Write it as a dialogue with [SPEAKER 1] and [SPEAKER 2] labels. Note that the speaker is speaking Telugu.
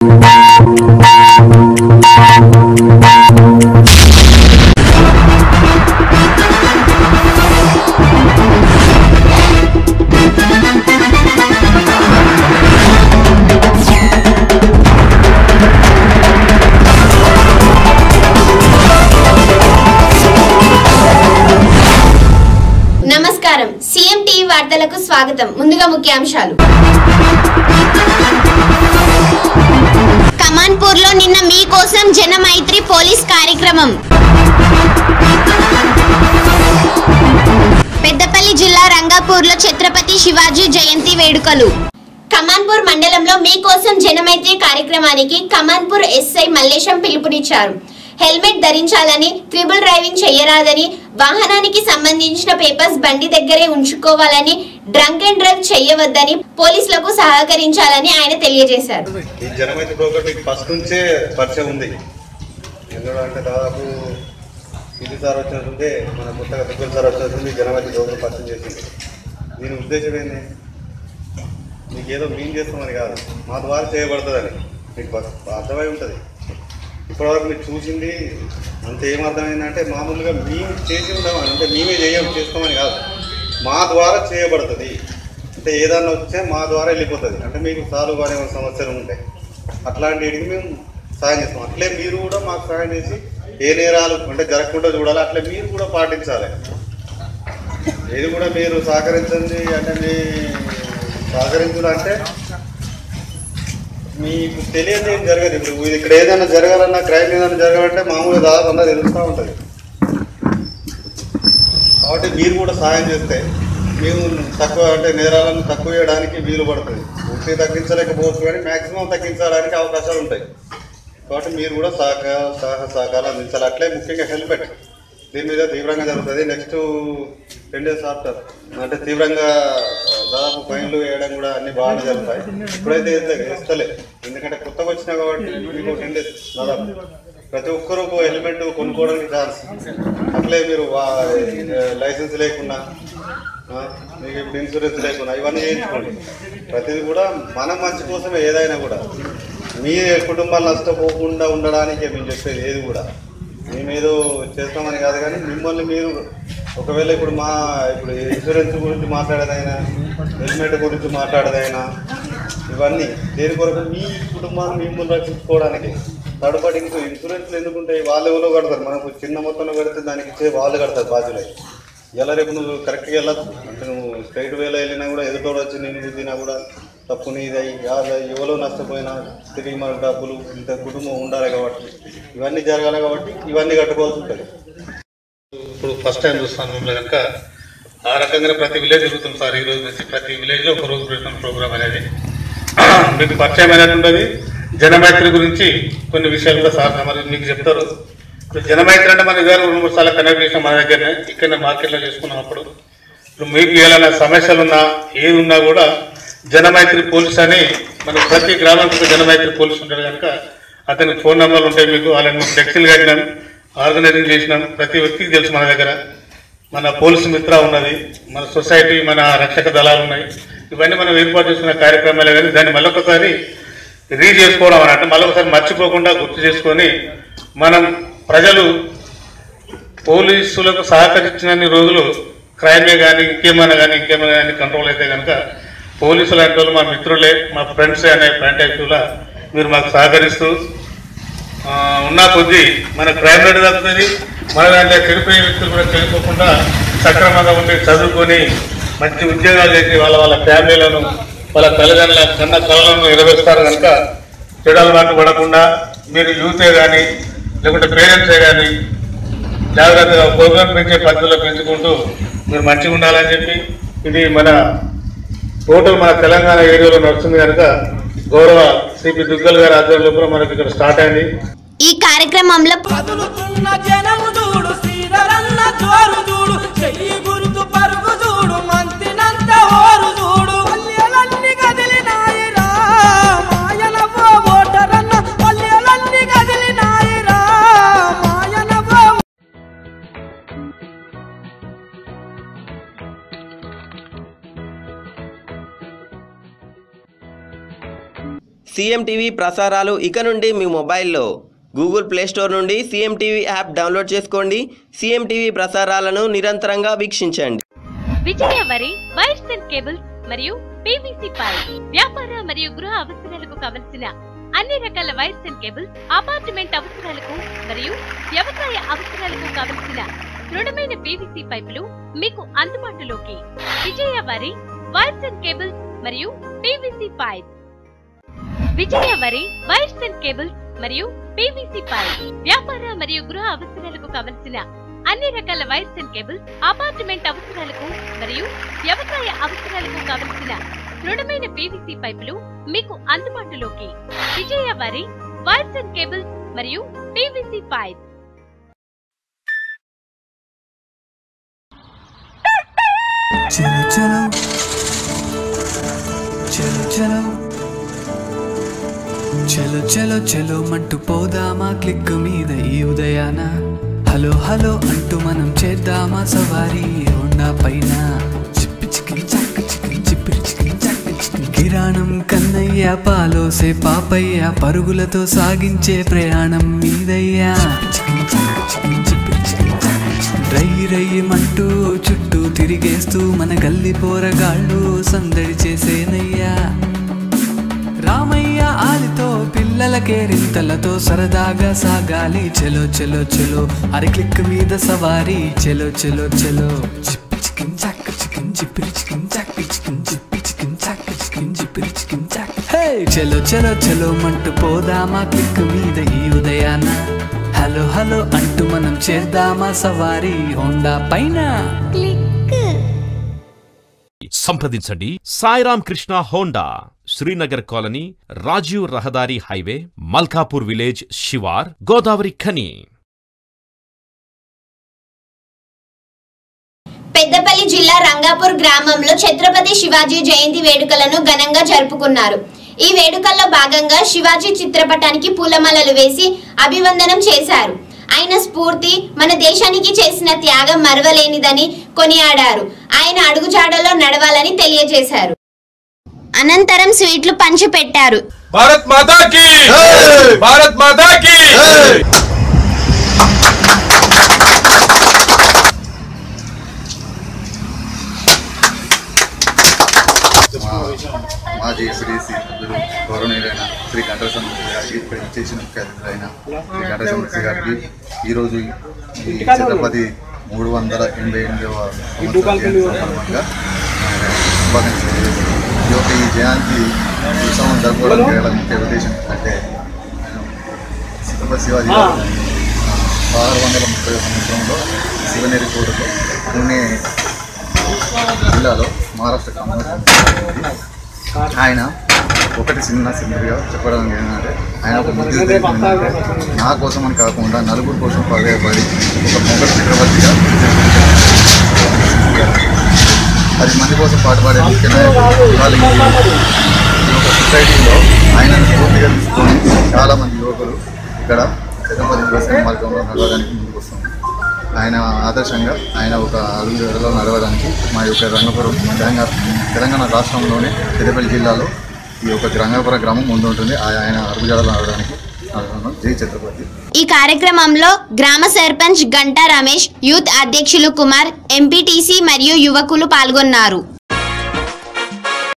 [SPEAKER 1] నమస్కారం సీఎం టీవీ వార్తలకు స్వాగతం ముందుగా ముఖ్యాంశాలు కమాన్పూర్ లో నిన్న మీకోసం జన మైత్రి పోలీస్ కార్యక్రమం పెద్దపల్లి జిల్లా రంగాపూర్ లో ఛత్రపతి శివాజీ జయంతి వేడుకలు కమాన్పూర్ మండలంలో మీకోసం జనమైత్రి కార్యక్రమానికి కమాన్పూర్ ఎస్ఐ మల్లేశం పిలుపునిచ్చారు హెల్మెట్ ధరించాలని ట్రిపుల్ డ్రైవింగ్ చేయరాదని వాహనానికి సంబంధించిన పేపర్స్ బండి దగ్గరే ఉంచుకోవాలని డ్రంక్ అండ్ డ్రైవ్ చేయవద్దని పోలీసులకు సహకరించాలని ఆయన తెలియజేశారు
[SPEAKER 2] ఈ జనమైతే బ్రోకర్ మీకు ఫస్ట్ నుంచే పరిచయం ఉంది ఎందుకంటే దాదాపు ఇది సార్ వచ్చినట్టుంటే మన కొత్తగా దుగ్గల సార్ వచ్చినట్టుంది జనమైతే బ్రోకర్ పరిచయం చేసింది దీని ఉద్దేశం ఏంటి మీకు ఏదో మీన్ చేస్తామని కాదు మా ద్వారా చేయబడుతుందని మీకు బస్- అర్థమై ఉంటుంది ఇప్పటివరకు మీరు చూసింది అంత ఏం అర్థమైందంటే మామూలుగా మేము చేసి ఉంటామని అంటే మేమే చేయం చేస్తామని కాదు మా ద్వారా చేయబడుతుంది అంటే ఏదన్నా వస్తే మా ద్వారా వెళ్ళిపోతుంది అంటే మీకు సాల్వ్ కాని ఏమైనా సమస్యలు ఉంటాయి అట్లాంటి వాటికి మేము సాయం చేస్తాం అట్లే మీరు కూడా మాకు సహాయం చేసి ఏ నేరాలు అంటే జరగకుండా చూడాలి అట్లే మీరు కూడా పాటించాలి ఏది కూడా మీరు సహకరించండి అంటే మీ సహకరించడం అంటే మీకు తెలియదు ఏం జరగదు ఇప్పుడు ఇది ఇక్కడ ఏదైనా జరగాలన్నా క్రైమ్ ఏదైనా జరగాలంటే మామూలుగా దాదాపు అంతా తెలుస్తూ ఉంటుంది కాబట్టి మీరు కూడా సహాయం చేస్తే మేము తక్కువ అంటే నేరాలను తక్కువ చేయడానికి వీలు పడుతుంది పూర్తి తగ్గించలేకపోవచ్చు కానీ మ్యాక్సిమం తగ్గించడానికి అవకాశాలు ఉంటాయి కాబట్టి మీరు కూడా సహకార సహ సహకారం అందించాలి అట్లే ముఖ్యంగా హెల్మెట్ దీని మీద తీవ్రంగా జరుగుతుంది నెక్స్ట్ టెన్ డేస్ ఆఫ్టర్ అంటే తీవ్రంగా దాదాపు ఫైన్లు వేయడం కూడా అన్ని బాగానే జరుగుతాయి ఇప్పుడైతే వేస్తే- వేస్తలే ఎందుకంటే కొత్తగా వచ్చినా కాబట్టి మీకు టెన్ డేస్ దాదాపు ప్రతి ఒక్కరూ ఒక హెల్మెట్ కొనుక్కోవడానికి ఛాన్స్ అట్లే మీరు వా- లైసెన్స్ లేకుండా ఆ, మీకు ఇప్పుడు ఇన్సూరెన్స్ లేకుండా ఇవన్నీ చేయించుకోండి ప్రతిదీ కూడా మన మంచి కోసమే ఏదైనా కూడా మీ కుటుంబాలు నష్టపోకుండా ఉండడానికే మేము చెప్పేది ఏది కూడా మేమేదో చేస్తామని కాదు కానీ మిమ్మల్ని మీరు ఒకవేళ ఇప్పుడు మా ఇప్పుడు ఇన్సూరెన్స్ గురించి మాట్లాడేదైనా హెల్మెట్ గురించి మాట్లాడేదైనా ఇవన్నీ దేని కొరకు మీ కుటుంబాన్ని మిమ్మల్ని రక్షించుకోవడానికి థర్డ్ పార్టీ ఇంకో ఇన్సూరెన్స్ ఎందుకు ఉంటాయి వాళ్ళు ఎవరో కడతారు మనకు చిన్న మొత్తంలో కడితే దానికి ఇచ్చే వాళ్ళు కడతారు బాధ్యులై ఇలా రేపు నువ్వు కరెక్ట్గా వెళ్ళదు అంటే నువ్వు స్ట్రైట్ వేలో వెళ్ళినా కూడా ఎదుటోడు వచ్చి నేను గుద్దినా కూడా తప్పు నీదై యాదై ఎవరో నష్టపోయినా తిరిగి మన డబ్బులు ఇంత కుటుంబం ఉండాలి కాబట్టి ఇవన్నీ జరగాలి కాబట్టి ఇవన్నీ కట్టుకోవాల్సి ఉంటుంది
[SPEAKER 3] ఇప్పుడు ఫస్ట్ టైం చూస్తాను మిమ్మల్ని కనుక ఆ రకంగా ప్రతి విలేజ్ తిరుగుతాం సార్ ఈ రోజు నుంచి ప్రతి విలేజ్లో ఒక రోజు పెడతాం ప్రోగ్రామ్ అనేది మీకు పరిచయం అనేది ఉంటుంది జనమైత్రి గురించి కొన్ని విషయాలు కూడా సార్ మరి మీకు చెప్తారు ఇప్పుడు జనమైత్రి అంటే మన గారు రెండు మూడు సార్లు కనెక్ట్ చేసాం మన దగ్గరనే ఇక్కడ మార్కెట్లో చేసుకున్నాం అప్పుడు ఇప్పుడు మీకు ఏమైనా సమస్యలు ఉన్నా ఏది ఉన్నా కూడా జనమైత్రి పోలీస్ అని మన ప్రతి గ్రామానికి ఒక జనమైత్రి పోలీస్ ఉంటాడు కనుక అతని ఫోన్ నెంబర్లు ఉంటాయి మీకు వాళ్ళని మేము ఫ్లెక్సీలు కట్టినాం ఆర్గనైజింగ్ చేసినాం ప్రతి వ్యక్తికి తెలుసు మన దగ్గర మన పోలీసు మిత్ర ఉన్నది మన సొసైటీ మన రక్షక దళాలు ఉన్నాయి ఇవన్నీ మనం ఏర్పాటు చేసుకున్న కార్యక్రమాలే కానీ దాన్ని మళ్ళొకసారి రీ చేసుకోవడం అని అంటే మళ్ళొకసారి మర్చిపోకుండా గుర్తు చేసుకొని మనం ప్రజలు పోలీసులకు సహకరించినన్ని రోజులు క్రైమే కానీ ఇంకేమైనా కానీ ఇంకేమైనా కానీ కంట్రోల్ అయితే కనుక పోలీసులు అంటే వాళ్ళు మా మిత్రులే మా ఫ్రెండ్సే అనే పాయింట్ మీరు మాకు సహకరిస్తూ ఆ, ఉన్న కొద్దీ మన క్రైమ్ రేట్ తగ్గుతుంది మన దాంట్లో చెడిపోయే వ్యక్తులు కూడా చెడిపోకుండా సక్రమంగా ఉండి చదువుకొని మంచి ఉద్యోగాలు చేసి వాళ్ళ వాళ్ళ ఫ్యామిలీలను వాళ్ళ తల్లిదండ్రుల కన్న కళలను నెరవేరుస్తారు కనుక చెడు అలవాటు పడకుండా మీరు యూతే కానీ లేకుంటే పేరెంట్సే కానీ జాగ్రత్తగా ప్రోగ్రామ్ పెంచే పద్ధతిలో పెంచుకుంటూ మీరు మంచిగా ఉండాలని చెప్పి ఇది మన టోటల్ మన తెలంగాణ ఏరియాలో నడుస్తుంది కనుక గౌరవ సిపి దుగ్గల్ గారి ఆధ్వర్యంలో కూడా మనకి ఇక్కడ స్టార్ట్ అయింది
[SPEAKER 1] ఈ కార్యక్రమంలో
[SPEAKER 4] కదులుతున్న జనము చూడు శ్రీధరన్న జోరు చూడు చెయ్యి గుర్తు పరుగు చూడు మంతినంత ఓరు చూడు పల్లెలన్నీ కదిలినాయిరా మాయనవో ఓటరన్న పల్లెలన్నీ కదిలినాయిరా మాయనవో
[SPEAKER 5] సీఎం టీవీ ప్రసారాలు ఇక నుండి మీ మొబైల్లో గూగుల్ ప్లే స్టోర్ నుండి సీఎం టీవీ యాప్ డౌన్లోడ్ చేసుకోండి సీఎం టీవీ ప్రసారాలను నిరంతరంగా వీక్షించండి
[SPEAKER 6] Vijaya Vari wires and cables మరియు పీవీసీ పైప్ వ్యాపార మరియు గృహ అవసరాలకు కావలసిన అన్ని రకాల వైర్స్ అండ్ కేబుల్స్ అపార్ట్మెంట్ అవసరాలకు మరియు వ్యవసాయ అవసరాలకు కావలసిన దృఢమైన పీవీసీ పైపులు మీకు అందుబాటులోకి Vijaya Vari wires and cables మరియు PVC pipe Vijaya Vari wires and cables మరియు పీవీసీ పైప్ వ్యాపార మరియు గృహ అవసరాలకు కావలసిన అన్ని రకాల వైర్స్ అండ్ కేబుల్స్ అపార్ట్మెంట్ అవసరాలకు మరియు వ్యవసాయ అవసరాలకు కావలసిన దృఢమైన పీవీసీ పైపులు మీకు అందుబాటులోకి Vijaya Vari wires and cables మరియు పీవీసీ పైప్
[SPEAKER 7] చలో చలో చలో చలో చలో చలో చలో మంటూ పోదామా క్లిక్ మీద ఈ ఉదయాన హలో హలో అంటూ మనం చేద్దామా సవారీ హోండా పైన చిప్పి చికిన్ చాక్ చికిన్ చిప్పిరి చికిన్ చాక్ చికిన్ కిరాణం కన్నయ్య పాలోసే పాపయ్య పరుగులతో సాగించే ప్రయాణం మీదయ్యా చికిన్ చాక్ చికిన్ చిప్పిరి చికిన్ చాక్ చికిన్ రై రయ్యమంటూ చుట్టూ తిరిగేస్తూ మన గల్లి పోరగాళ్ళు సందడి చేసేనయ్యా రామయ్య ఆలితో పిల్లల కేరింతలతో సరదాగా సాగాలి చెలో చెలో చెలో అరి క్లిక్ మీద సవారీ చెలో చెలో చెలో చిప్పి చికిన్ చాక్ చికిన్ చిప్పిరి చికిన్ చాక్ చికిన్ చిప్పి చికిన్ చాక్ చికిన్ చిప్పిరి చికిన్ చాక్ హే చెలో చెలో చెలో మంటూ పోదామా క్లిక్ మీద ఈ ఉదయాన హలో హలో అంటూ మనం చేద్దామా సవారీ హోండా పైన
[SPEAKER 8] సంప్రదించండి సాయిరామ్ కృష్ణ హోండా శ్రీనగర్ కాలనీ రాజీవ్ రహదారి హైవే మల్కాపూర్ విలేజ్ శివార్ గోదావరి ఖని
[SPEAKER 1] పెద్దపల్లి జిల్లా రంగాపూర్ గ్రామంలో ఛత్రపతి శివాజీ జయంతి వేడుకలను ఘనంగా జరుపుకున్నారు ఈ వేడుకల్లో భాగంగా శివాజీ చిత్రపటానికి పూలమాలలు వేసి అభివందనం చేశారు ఆయన స్ఫూర్తి మన దేశానికి చేసిన త్యాగం మరవలేనిదని కొనియాడారు ఆయన అడుగుజాడలో నడవాలని తెలియజేశారు అనంతరం స్వీట్లు పంచిపెట్టారు
[SPEAKER 9] भारत माता की भारत माता की
[SPEAKER 2] మాజీ ఎస్డిసి సభ్యులు గౌరవనీయులైన శ్రీ గంటసమూర్తి గారికి ఇక్కడ చేసిన ముఖ్య అతిథులైన శ్రీ గంటసమూర్తి గారికి ఈరోజు ఈ ఛత్రపతి మూడు వందల ఎనభై ఎనిమిదవ సంవత్సరం జయంతి సందర్భంగా ఆయన శుభాకాంక్షలు తెలియజేస్తున్నాను. ఈ యొక్క ఈ జయంతి ఉత్సవం జరుపుకోవడానికి గల ముఖ్య ఉద్దేశం ఏంటంటే ఆయన ఛత్రపతి శివాజీ గారు పదహారు వందల ముప్పై సంవత్సరంలో శివనేరి కోటలో పుణే జిల్లాలో మహారాష్ట్ర కమ్మూరు ఆయన ఒకటి చిన్న సింపుల్గా చెప్పడం ఏంటంటే ఆయన ఒక ముద్దు ఏంటంటే నా కోసం అని కాకుండా నలుగురు కోసం పదేపడి ఒక మొగ చక్రవర్తిగా పది మంది కోసం పాటుపడే ముఖ్య నాయకుడు ఇవాళ ఈ ఈ యొక్క సొసైటీలో ఆయనను పూర్తిగా తీసుకొని చాలా మంది యువకులు ఇక్కడ ఛత్రపతి వ్యవసాయ మార్గంలో నడవడానికి ముందుకు వస్తుంది ఆయన ఆదర్శంగా ఆయన ఒక అడుగులో నడవడానికి మా యొక్క రంగపురం తెలంగాణ తెలంగాణ రాష్ట్రంలోనే పెద్దపల్లి జిల్లాలో ఈ యొక్క రంగపురం గ్రామం ముందు ఉంటుంది ఆ- ఆయన అడుగుజాడలో నడవడానికి నడుస్తున్నాం. జై ఛత్రపతి
[SPEAKER 1] ఈ కార్యక్రమంలో గ్రామ సర్పంచ్ గంటా రమేష్ యూత్ అధ్యక్షులు కుమార్ ఎంపీటీసీ మరియు యువకులు పాల్గొన్నారు